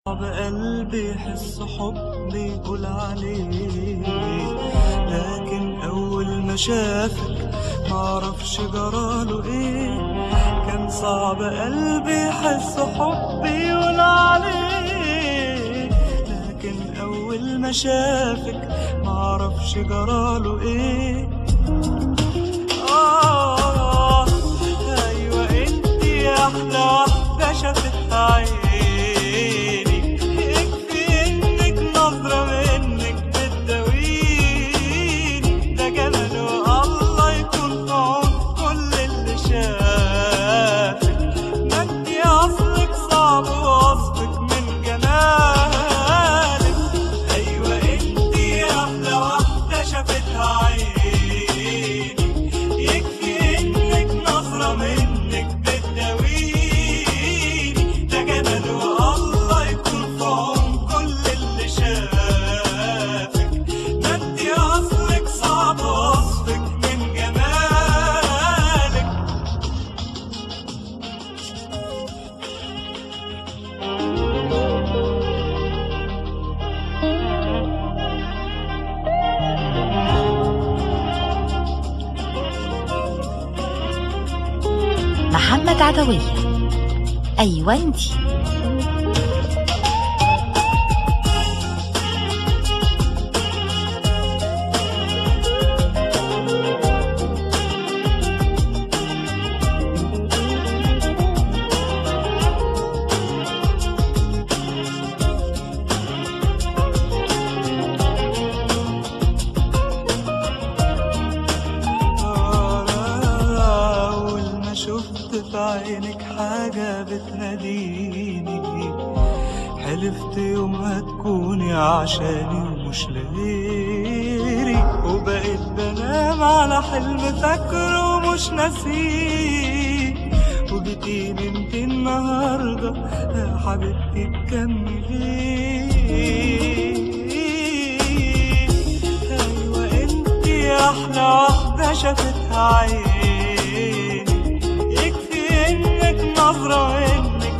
بقلبي حس حبي يقول عليه لكن أول ما شافك معرفش جراله ايه كان صعب قلبي يحس حبي يقول عليه لكن أول ما شافك معرفش جراله ايه آه أيوة انتي أحلى واحدة شافتها عيني يكفي إنك نظرة منك بتداويني ده جمال الله يكون في عون كل اللي شافك ما انتي أصلك صعب وصفك من جمالك أيوة انتي أحلى واحدة شافتها عيني يكفي إنك نظرة منك بتداويني ده جمال الله يكون في عون كل اللي شافك ما انتي أصلك صعب وصفك من جمالك محمد عدوية أيوة انتي أول ما شفت في عينك حاجة بتناديني حلفت يومها تكوني عشاني ومش لغيري وبقيت بنام على حلم فاكره ومش ناسيه وجيتيلي انت النهارده يا حبيبتي تكملي ايوه انتي احلى واحده شافتها عيني يكفي انك نظره انك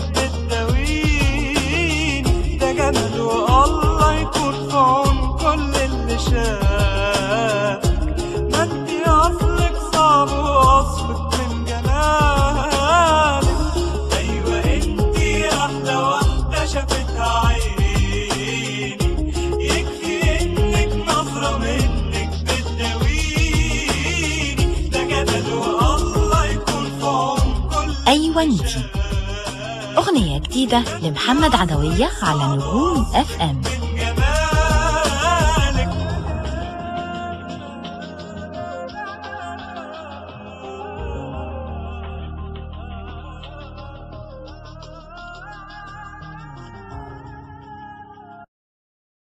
بتداويني ده جمال والله يكون في عون كل اللي شافك ما انتي اصلك صعب وصفك من جمالك ايوه انتي احلى واحده شافتها عيني يكفي انك نظره منك بتداويني ده جمال والله يكون في عون كل أيوة انتي أغنية جديدة لمحمد عدوية على نجوم اف ام